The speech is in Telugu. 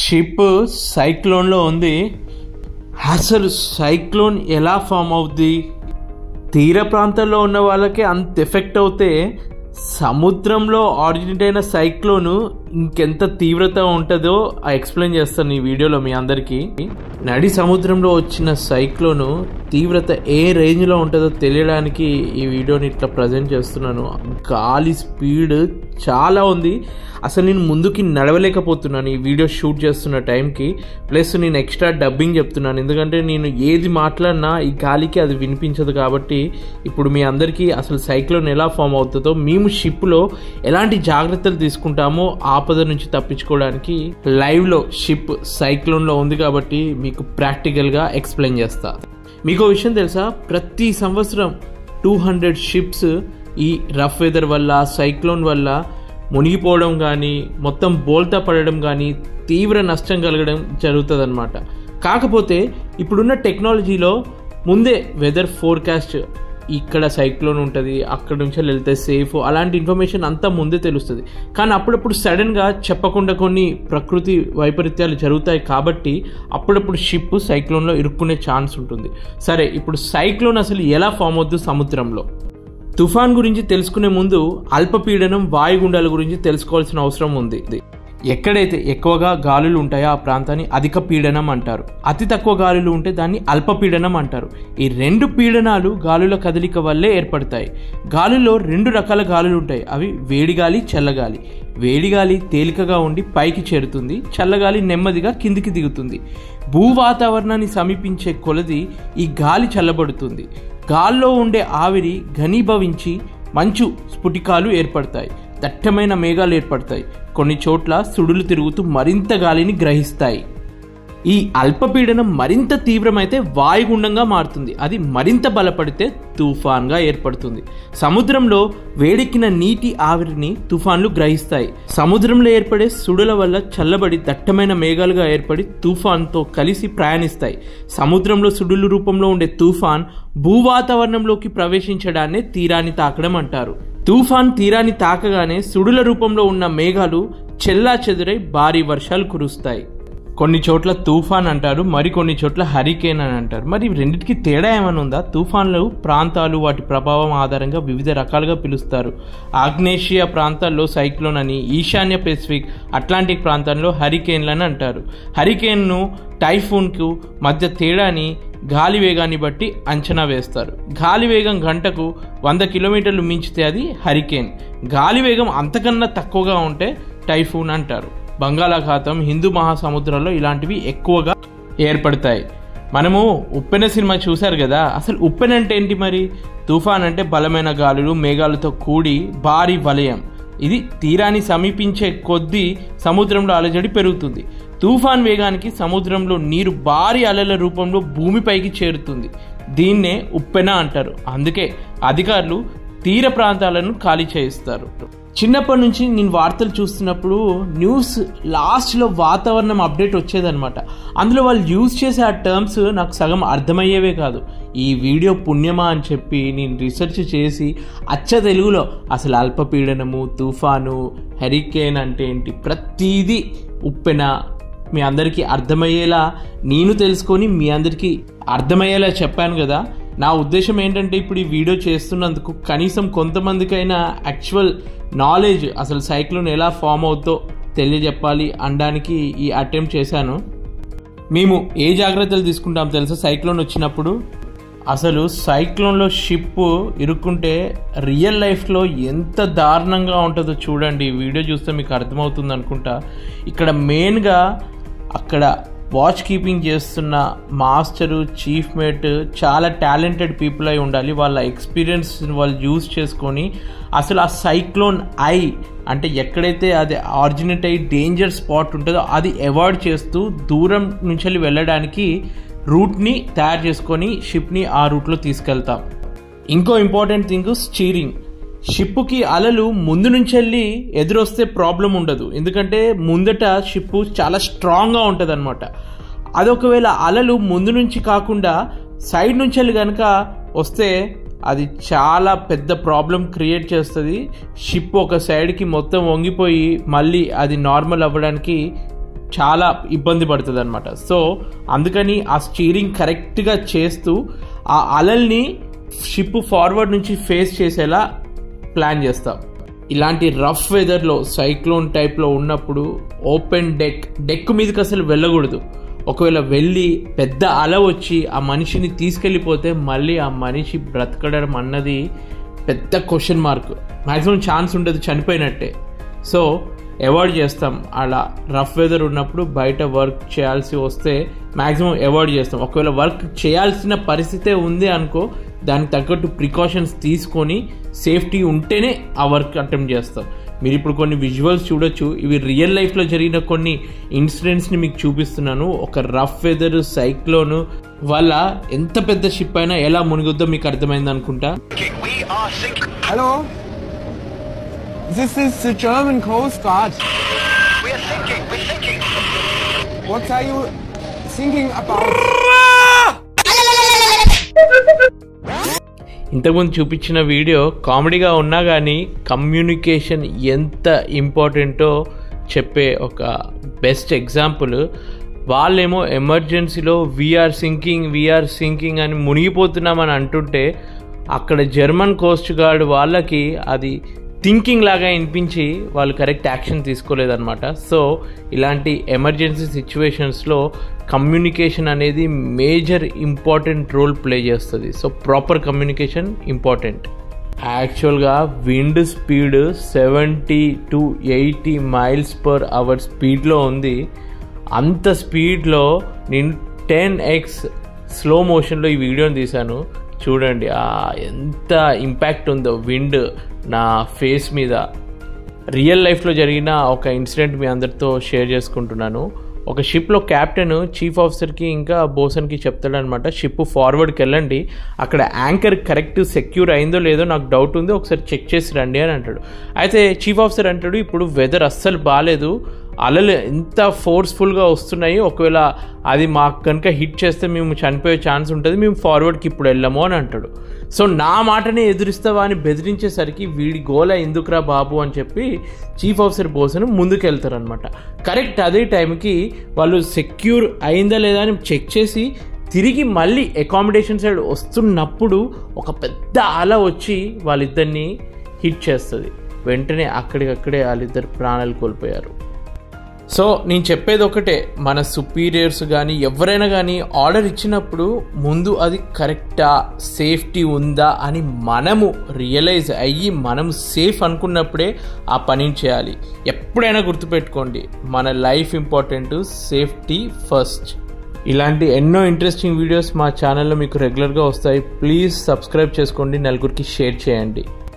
షిప్ సైక్లోన్లో ఉంది అసలు సైక్లోన్ ఎలా ఫామ్ అవుద్ది తీర ప్రాంతాల్లో ఉన్న వాళ్ళకి అంత ఎఫెక్ట్ అవుతే సముద్రంలో ఆరిజినేట్ అయిన సైక్లోన్ ఇంకెంత తీవ్రత ఉంటుందో ఎక్స్ప్లెయిన్ చేస్తాను ఈ వీడియోలో మీ అందరికీ నడి సముద్రంలో వచ్చిన సైక్లోన్ తీవ్రత ఏ రేంజ్లో ఉంటుందో తెలియడానికి ఈ వీడియోని ఇట్లా ప్రజెంట్ చేస్తున్నాను గాలి స్పీడ్ చాలా ఉంది అసలు నేను ముందుకి నడవలేకపోతున్నాను ఈ వీడియో షూట్ చేస్తున్న టైంకి ప్లస్ నేను ఎక్స్ట్రా డబ్బింగ్ చెప్తున్నాను ఎందుకంటే నేను ఏది మాట్లాడినా ఈ గాలికి అది వినిపించదు కాబట్టి ఇప్పుడు మీ అందరికీ అసలు సైక్లోన్ ఎలా ఫామ్ అవుతుందో మేము షిప్లో ఎలాంటి జాగ్రత్తలు తీసుకుంటామో ఆపద నుంచి తప్పించుకోవడానికి లైవ్లో షిప్ సైక్లోన్లో ఉంది కాబట్టి మీకు ప్రాక్టికల్గా ఎక్స్ప్లెయిన్ చేస్తా మీకు విషయం తెలుసా ప్రతి సంవత్సరం టూ హండ్రెడ్ షిప్స్ ఈ రఫ్ వెదర్ వల్ల సైక్లోన్ వల్ల మునిగిపోవడం కానీ మొత్తం బోల్తా పడడం కానీ తీవ్ర నష్టం కలగడం జరుగుతుంది కాకపోతే ఇప్పుడున్న టెక్నాలజీలో ముందే వెదర్ ఫోర్కాస్ట్ ఇక్కడ సైక్లోన్ ఉంటుంది అక్కడ నుంచి వెళ్తే సేఫ్ అలాంటి ఇన్ఫర్మేషన్ అంతా ముందే తెలుస్తుంది కానీ అప్పుడప్పుడు సడన్గా చెప్పకుండా కొన్ని ప్రకృతి వైపరీత్యాలు జరుగుతాయి కాబట్టి అప్పుడప్పుడు షిప్ సైక్లోన్లో ఇరుక్కునే ఛాన్స్ ఉంటుంది సరే ఇప్పుడు సైక్లోన్ అసలు ఎలా ఫామ్ అవుద్దు సముద్రంలో తుఫాన్ గురించి తెలుసుకునే ముందు అల్పపీడనం వాయుగుండాల గురించి తెలుసుకోవాల్సిన అవసరం ఉంది ఎక్కడైతే ఎక్కువగా గాలులు ఉంటాయో ఆ ప్రాంతాన్ని అధిక పీడనం అంటారు అతి తక్కువ గాలులు ఉంటే దాన్ని అల్పపీడనం అంటారు ఈ రెండు పీడనాలు గాలుల కదలిక వల్లే ఏర్పడతాయి గాలులో రెండు రకాల గాలులు ఉంటాయి అవి వేడిగాలి చల్లగాలి వేడిగాలి తేలికగా ఉండి పైకి చేరుతుంది చల్లగాలి నెమ్మదిగా కిందికి దిగుతుంది భూ వాతావరణాన్ని సమీపించే కొలది ఈ గాలి చల్లబడుతుంది గాల్లో ఉండే ఆవిరి ఘనీభవించి మంచు స్ఫుటికాలు ఏర్పడతాయి దట్టమైన మేఘాలు ఏర్పడతాయి కొన్ని చోట్ల సుడులు తిరుగుతూ మరింత గాలిని గ్రహిస్తాయి ఈ అల్పపీడనం మరింత తీవ్రమైతే వాయుగుండంగా మారుతుంది అది మరింత బలపడితే తుఫాన్గా ఏర్పడుతుంది సముద్రంలో వేడెక్కిన నీటి ఆవిరిని తుఫాన్లు గ్రహిస్తాయి సముద్రంలో ఏర్పడే సుడుల వల్ల చల్లబడి దట్టమైన మేఘాలుగా ఏర్పడి తుఫాన్తో కలిసి ప్రయాణిస్తాయి సముద్రంలో సుడుల రూపంలో ఉండే తుఫాన్ భూవాతావరణంలోకి ప్రవేశించడాన్నే తీరాన్ని తాకడం అంటారు తుఫాన్ తీరాన్ని తాకగానే సుడుల రూపంలో ఉన్న మేఘాలు చెల్లా చెదురై భారీ వర్షాలు కురుస్తాయి కొన్ని చోట్ల తుఫాన్ అంటారు మరికొన్ని చోట్ల హరికేన్ అని అంటారు మరి రెండింటికి తేడా ఏమైనా ఉందా తుఫాన్లు ప్రాంతాలు వాటి ప్రభావం ఆధారంగా వివిధ రకాలుగా పిలుస్తారు ఆగ్నేషియా ప్రాంతాల్లో సైక్లోన్ అని ఈశాన్య పెసిఫిక్ అట్లాంటిక్ ప్రాంతాల్లో హరికేన్లని అంటారు హరికేన్ను టైఫూన్కు మధ్య తేడాని గాలి వేగాన్ని బట్టి అంచనా వేస్తారు గాలి వేగం గంటకు వంద కిలోమీటర్లు మించితే అది హరికేన్ గాలి వేగం అంతకన్నా తక్కువగా ఉంటే టైఫూన్ అంటారు బంగాళాఖాతం హిందూ మహాసముద్రంలో ఇలాంటివి ఎక్కువగా ఏర్పడతాయి మనము ఉప్పెన సినిమా చూశారు కదా అసలు ఉప్పెన అంటే ఏంటి మరి తుఫాన్ అంటే బలమైన గాలులు మేఘాలతో కూడి భారీ వలయం ఇది తీరాన్ని సమీపించే కొద్దీ సముద్రంలో అలజడి పెరుగుతుంది తుఫాన్ వేగానికి సముద్రంలో నీరు భారీ అలల రూపంలో భూమిపైకి చేరుతుంది దీన్నే ఉప్పెన అంటారు అందుకే అధికారులు తీర ప్రాంతాలను ఖాళీ చేయిస్తారు చిన్నప్పటి నుంచి నేను వార్తలు చూస్తున్నప్పుడు న్యూస్ లాస్ట్లో వాతావరణం అప్డేట్ వచ్చేదనమాట అందులో వాళ్ళు యూజ్ చేసే ఆ టర్మ్స్ నాకు సగం అర్థమయ్యేవే కాదు ఈ వీడియో పుణ్యమా అని చెప్పి నేను రీసెర్చ్ చేసి అచ్చ తెలుగులో అసలు అల్పపీడనము తుఫాను హెరికేన్ అంటే ఏంటి ప్రతీది ఉప్పెన మీ అందరికీ అర్థమయ్యేలా నేను తెలుసుకొని మీ అందరికీ అర్థమయ్యేలా చెప్పాను కదా నా ఉద్దేశం ఏంటంటే ఇప్పుడు ఈ వీడియో చేస్తున్నందుకు కనీసం కొంతమందికైనా యాక్చువల్ నాలెడ్జ్ అసలు సైక్లోన్ ఎలా ఫామ్ అవుతో తెలియజెప్పాలి అనడానికి ఈ అటెంప్ట్ చేశాను మేము ఏ జాగ్రత్తలు తీసుకుంటాం తెలుసా సైక్లోన్ వచ్చినప్పుడు అసలు సైక్లోన్లో షిప్ ఇరుక్కుంటే రియల్ లైఫ్లో ఎంత దారుణంగా ఉంటుందో చూడండి ఈ వీడియో చూస్తే మీకు అర్థమవుతుంది అనుకుంటా ఇక్కడ మెయిన్గా అక్కడ వాచ్ కీపింగ్ చేస్తున్న మాస్టరు చీఫ్ మేట్ చాలా టాలెంటెడ్ పీపుల్ అయి ఉండాలి వాళ్ళ ఎక్స్పీరియన్స్ వాళ్ళు యూజ్ చేసుకొని అసలు ఆ సైక్లోన్ ఐ అంటే ఎక్కడైతే అది ఆరిజినేట్ అయ్యి డేంజర్ స్పాట్ ఉంటుందో అది అవాయిడ్ చేస్తూ దూరం నుంచి వెళ్ళడానికి రూట్ని తయారు చేసుకొని షిప్ని ఆ రూట్లో తీసుకెళ్తాం ఇంకో ఇంపార్టెంట్ థింగ్ స్టీరింగ్ షిప్కి అలలు ముందు నుంచి వెళ్ళి ఎదురొస్తే ప్రాబ్లం ఉండదు ఎందుకంటే ముందట షిప్ చాలా స్ట్రాంగ్గా ఉంటుంది అనమాట అది ఒకవేళ అలలు ముందు నుంచి కాకుండా సైడ్ నుంచి వెళ్ళి కనుక వస్తే అది చాలా పెద్ద ప్రాబ్లం క్రియేట్ చేస్తుంది షిప్ ఒక సైడ్కి మొత్తం వంగిపోయి మళ్ళీ అది నార్మల్ అవ్వడానికి చాలా ఇబ్బంది పడుతుంది అనమాట సో అందుకని ఆ స్టీరింగ్ కరెక్ట్గా చేస్తూ ఆ అలల్ని షిప్ ఫార్వర్డ్ నుంచి ఫేస్ చేసేలా ప్లాన్ చేస్తాం ఇలాంటి రఫ్ వెదర్లో సైక్లోన్ టైప్లో ఉన్నప్పుడు ఓపెన్ డెక్ డెక్ మీదకి అసలు వెళ్ళకూడదు ఒకవేళ వెళ్ళి పెద్ద అల వచ్చి ఆ మనిషిని తీసుకెళ్ళిపోతే మళ్ళీ ఆ మనిషి బ్రతకడం అన్నది పెద్ద క్వశ్చన్ మార్క్ మ్యాక్సిమం ఛాన్స్ ఉండదు చనిపోయినట్టే సో అవాయిడ్ చేస్తాం అలా రఫ్ వెదర్ ఉన్నప్పుడు బయట వర్క్ చేయాల్సి వస్తే మ్యాక్సిమం అవాయిడ్ చేస్తాం ఒకవేళ వర్క్ చేయాల్సిన పరిస్థితే ఉంది అనుకో దానికి తగ్గట్టు ప్రికాషన్స్ తీసుకొని సేఫ్టీ ఉంటేనే ఆ వర్క్ అటెంప్ట్ చేస్తాం మీరు ఇప్పుడు కొన్ని విజువల్స్ చూడొచ్చు ఇవి రియల్ లైఫ్లో జరిగిన కొన్ని ఇన్సిడెంట్స్ని మీకు చూపిస్తున్నాను ఒక రఫ్ వెదర్ సైక్లోన్ వల్ల ఎంత పెద్ద షిప్ అయినా ఎలా మునిగొద్దో మీకు అర్థమైంది అనుకుంటా We are sinking. Hello? This is the German Coast Guard. We are sinking. We're sinking. What are you thinking about? ఇంతకుముందు చూపించిన వీడియో కామెడీగా ఉన్నా కానీ కమ్యూనికేషన్ ఎంత ఇంపార్టెంటో చెప్పే ఒక బెస్ట్ ఎగ్జాంపుల్ వాళ్ళేమో ఎమర్జెన్సీలో వీఆర్ సింకింగ్ వీఆర్ సింకింగ్ అని మునిగిపోతున్నామని అంటుంటే అక్కడ జర్మన్ కోస్ట్ గార్డ్ వాళ్ళకి అది థింకింగ్ లాగా వినిపించి వాళ్ళు కరెక్ట్ యాక్షన్ తీసుకోలేదన్నమాట సో ఇలాంటి ఎమర్జెన్సీ సిచ్యువేషన్స్లో కమ్యూనికేషన్ అనేది మేజర్ ఇంపార్టెంట్ రోల్ ప్లే చేస్తుంది సో ప్రాపర్ కమ్యూనికేషన్ ఇంపార్టెంట్ యాక్చువల్గా wind speed seventy to eighty miles per hour స్పీడ్లో ఉంది అంత స్పీడ్లో నేను టెన్ ఎక్స్ స్లో మోషన్లో ఈ వీడియోని తీశాను చూడండి ఆ ఎంత ఇంపాక్ట్ ఉందో విండ్ నా ఫేస్ మీద రియల్ లైఫ్లో జరిగిన ఒక ఇన్సిడెంట్ మీ అందరితో షేర్ చేసుకుంటున్నాను ఒక షిప్లో క్యాప్టెన్ చీఫ్ ఆఫీసర్కి ఇంకా బోసన్కి చెప్తాడనమాట షిప్ ఫార్వర్డ్కి వెళ్ళండి అక్కడ యాంకర్ కరెక్ట్ సెక్యూర్ అయిందో లేదో నాకు డౌట్ ఉంది ఒకసారి చెక్ చేసి రండి అని అంటాడు అయితే చీఫ్ ఆఫీసర్ అంటాడు ఇప్పుడు వెదర్ అస్సలు బాగాలేదు అలలు ఎంత ఫోర్స్ఫుల్గా వస్తున్నాయి ఒకవేళ అది మాకు కనుక హిట్ చేస్తే మేము చనిపోయే ఛాన్స్ ఉంటుంది మేము ఫార్వర్డ్కి ఇప్పుడు వెళ్ళము అని అంటాడు సో నా మాటనే ఎదురిస్తావా అని బెదిరించేసరికి వీడి గోల ఎందుకురా బాబు అని చెప్పి చీఫ్ ఆఫీసర్ బోసన్ ముందుకు వెళ్తారనమాట కరెక్ట్ అదే టైంకి వాళ్ళు సెక్యూర్ అయిందా లేదా అని చెక్ చేసి తిరిగి మళ్ళీ అకామిడేషన్ సైడ్ వస్తున్నప్పుడు ఒక పెద్ద అల వచ్చి వాళ్ళిద్దరిని హిట్ చేస్తుంది వెంటనే అక్కడికక్కడే వాళ్ళిద్దరు ప్రాణాలు కోల్పోయారు సో నేను చెప్పేది ఒకటే మన సుపీరియర్స్ కానీ ఎవరైనా కానీ ఆర్డర్ ఇచ్చినప్పుడు ముందు అది కరెక్టా సేఫ్టీ ఉందా అని మనము రియలైజ్ అయ్యి మనం సేఫ్ అనుకున్నప్పుడే ఆ పనిని చేయాలి ఎప్పుడైనా గుర్తుపెట్టుకోండి మన లైఫ్ ఇంపార్టెంట్ సేఫ్టీ ఫస్ట్ ఇలాంటి ఎన్నో ఇంట్రెస్టింగ్ వీడియోస్ మా ఛానల్లో మీకు రెగ్యులర్గా వస్తాయి ప్లీజ్ సబ్స్క్రైబ్ చేసుకోండి నలుగురికి షేర్ చేయండి